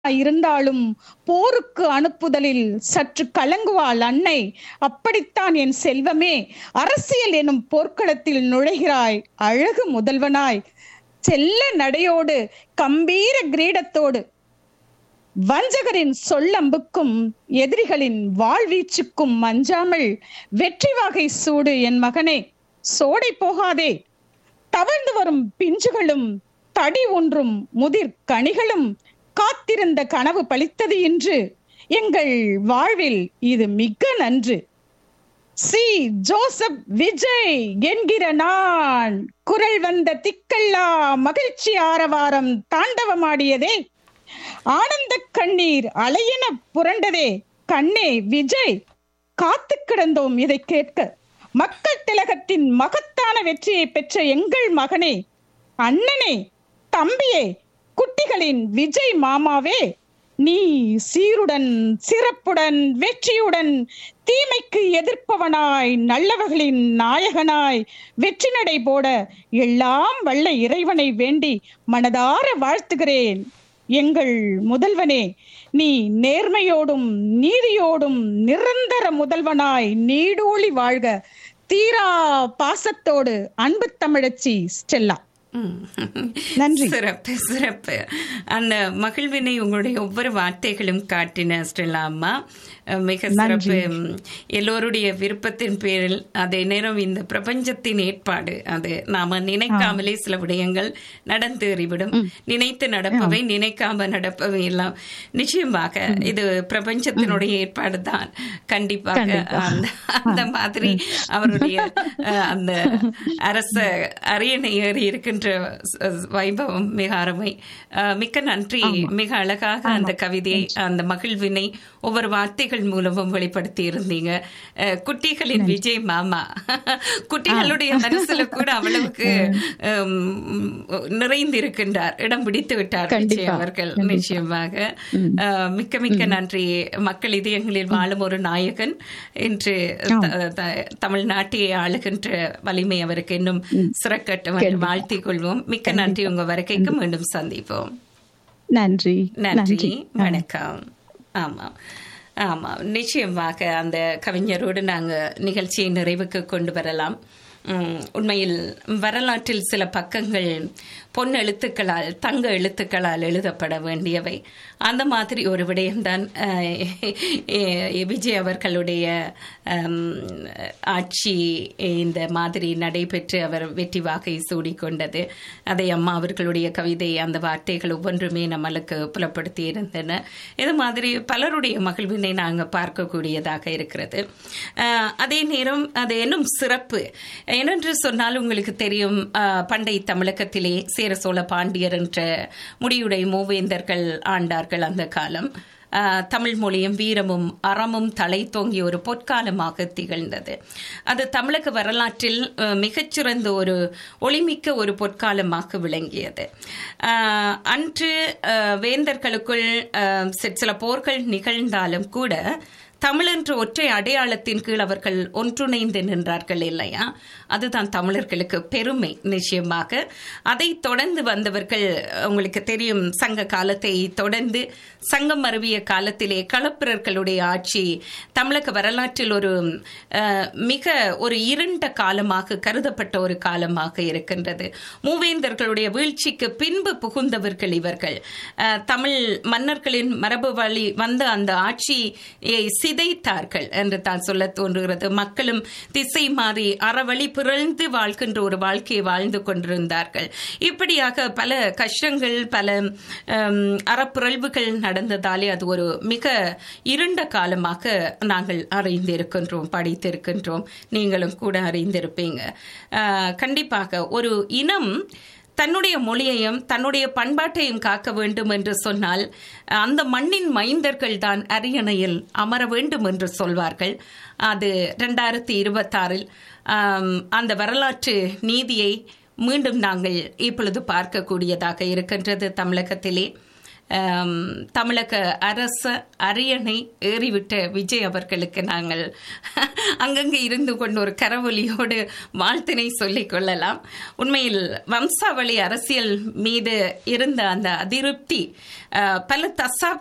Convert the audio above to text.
இருந்தாலும் போருக்கு அனுப்புதலில் சற்று கலங்குவாள் அன்னை அப்படித்தான் என் செல்வமே அரசியல் எனும் போர்க்களத்தில் நுழைகிறாய் அழகு முதல்வனாய் செல்ல நடையோடு கம்பீர கிரீடத்தோடு வஞ்சகரின் சொல்லம்புக்கும் எதிரிகளின் வாழ்வீச்சுக்கும் மஞ்சாமல் வெற்றி வாகை சூடு என் மகனே சோடை போகாதே தவழ்ந்து வரும் பிஞ்சுகளும் தடி ஒன்றும் முதிர் கனிகளும் காத்திருந்த கனவு பலித்தது என்று எங்கள் வாழ்வில் இது மிக நன்று சி ஜோசப் விஜய் என்கிற நான் குரல் வந்த திக்கல்லா மகிழ்ச்சி ஆரவாரம் தாண்டவமாடியதே ஆனந்த கண்ணீர் அலையென புரண்டதே கண்ணே விஜய் காத்து கிடந்தோம் இதை கேட்க மக்கள் திலகத்தின் மகத்தான வெற்றியை பெற்ற எங்கள் மகனே அண்ணனே தம்பியே குட்டிகளின் விஜய் மாமாவே நீ சீருடன் சிறப்புடன் வெற்றியுடன் தீமைக்கு எதிர்ப்பவனாய் நல்லவர்களின் நாயகனாய் வெற்றி நடை போட எல்லாம் வல்ல இறைவனை வேண்டி மனதார வாழ்த்துகிறேன் எங்கள் முதல்வனே நீ நேர்மையோடும் நீதியோடும் நிரந்தர முதல்வனாய் நீடூழி வாழ்க தீரா பாசத்தோடு அன்பு தமிழச்சி ஸ்டெல்லா நன்றி சிறப்பு சிறப்பு அந்த மகிழ்வினை உங்களுடைய ஒவ்வொரு வார்த்தைகளும் காட்டின ஸ்டெல்லா அம்மா மிக சிறப்பு எல்லோருடைய விருப்பத்தின் பேரில் அதே நேரம் இந்த பிரபஞ்சத்தின் ஏற்பாடு அது நாம நினைக்காமலே சில விடயங்கள் நடந்தேறிவிடும் நினைத்து நடப்பவை நினைக்காம நடப்பவை எல்லாம் நிச்சயமாக இது பிரபஞ்சத்தினுடைய ஏற்பாடு தான் கண்டிப்பாக அந்த அந்த மாதிரி அவருடைய அந்த அரச அரியணை ஏறி இருக்கின்ற வைபவம் மிக அருமை மிக்க நன்றி மிக அழகாக அந்த கவிதையை அந்த மகிழ்வினை ஒவ்வொரு வார்த்தைகள் மூலமும் வெளிப்படுத்தி இருந்தீங்க குட்டிகளின் விஜய் மாமா குட்டிகளுடைய மனசுல கூட அவ்வளவுக்கு நிறைந்து இருக்கின்றார் இடம் பிடித்து விட்டார் விஜய் அவர்கள் நிச்சயமாக மிக்க மிக்க நன்றி மக்கள் இதயங்களில் வாழும் ஒரு நாயகன் என்று தமிழ்நாட்டை ஆளுகின்ற வலிமை அவருக்கு இன்னும் சிறக்கட்டும் என்று வாழ்த்திக் கொள்வோம் மிக்க நன்றி உங்க வருகைக்கு மீண்டும் சந்திப்போம் நன்றி நன்றி வணக்கம் ஆமாம் ஆமாம் நிச்சயமாக அந்த கவிஞரோடு நாங்கள் நிகழ்ச்சியை நிறைவுக்கு கொண்டு வரலாம் உண்மையில் வரலாற்றில் சில பக்கங்கள் பொன் எழுத்துக்களால் தங்க எழுத்துக்களால் எழுதப்பட வேண்டியவை அந்த மாதிரி ஒரு விடயம்தான் விஜய் அவர்களுடைய ஆட்சி இந்த மாதிரி நடைபெற்று அவர் வெற்றி வாக்கை சூடிக்கொண்டது அதை அம்மா அவர்களுடைய கவிதை அந்த வார்த்தைகள் ஒவ்வொன்றுமே நம்மளுக்கு புலப்படுத்தி இருந்தன இது மாதிரி பலருடைய மகிழ்வினை நாங்கள் பார்க்கக்கூடியதாக இருக்கிறது அதே நேரம் அது இன்னும் சிறப்பு ஏனென்று சொன்னால் உங்களுக்கு தெரியும் பண்டை தமிழகத்திலே சேர சோழ பாண்டியர் என்ற முடியுடை மூவேந்தர்கள் ஆண்டார்கள் அந்த காலம் தமிழ் மொழியும் வீரமும் அறமும் தலை தோங்கிய ஒரு பொற்காலமாக திகழ்ந்தது அது தமிழக வரலாற்றில் மிகச்சிறந்த ஒரு ஒளிமிக்க ஒரு பொற்காலமாக விளங்கியது அன்று வேந்தர்களுக்குள் சில போர்கள் நிகழ்ந்தாலும் கூட தமிழென்ற ஒற்றை அடையாளத்தின் கீழ் அவர்கள் ஒன்றுணைந்து நின்றார்கள் இல்லையா அதுதான் தமிழர்களுக்கு பெருமை நிச்சயமாக அதை தொடர்ந்து வந்தவர்கள் உங்களுக்கு தெரியும் சங்க காலத்தை தொடர்ந்து சங்கம் மருவிய காலத்திலே களப்பிரர்களுடைய ஆட்சி தமிழக வரலாற்றில் ஒரு மிக ஒரு இருண்ட காலமாக கருதப்பட்ட ஒரு காலமாக இருக்கின்றது மூவேந்தர்களுடைய வீழ்ச்சிக்கு பின்பு புகுந்தவர்கள் இவர்கள் தமிழ் மன்னர்களின் மரபு வழி வந்த அந்த ஆட்சியை சிதைத்தார்கள் என்று தான் சொல்ல தோன்றுகிறது மக்களும் திசை மாறி அறவழி பிறழ்ந்து வாழ்கின்ற ஒரு வாழ்க்கையை வாழ்ந்து கொண்டிருந்தார்கள் இப்படியாக பல கஷ்டங்கள் பல அறப்பிறழ்வுகள் நடந்ததாலே அது ஒரு மிக இருண்ட காலமாக நாங்கள் அறிந்திருக்கின்றோம் படித்திருக்கின்றோம் நீங்களும் கூட அறிந்திருப்பீங்க கண்டிப்பாக ஒரு இனம் தன்னுடைய மொழியையும் தன்னுடைய பண்பாட்டையும் காக்க வேண்டும் என்று சொன்னால் அந்த மண்ணின் மைந்தர்கள் தான் அரியணையில் அமர வேண்டும் என்று சொல்வார்கள் அது ரெண்டாயிரத்தி இருபத்தாறில் அந்த வரலாற்று நீதியை மீண்டும் நாங்கள் இப்பொழுது பார்க்கக்கூடியதாக இருக்கின்றது தமிழகத்திலே தமிழக அரச அரியணை ஏறிவிட்ட விஜய் அவர்களுக்கு நாங்கள் அங்கங்கே இருந்து கொண்டு ஒரு கரவொலியோடு வாழ்த்தினை சொல்லிக் கொள்ளலாம் உண்மையில் வம்சாவளி அரசியல் மீது இருந்த அந்த அதிருப்தி அஹ், பல தசாப்த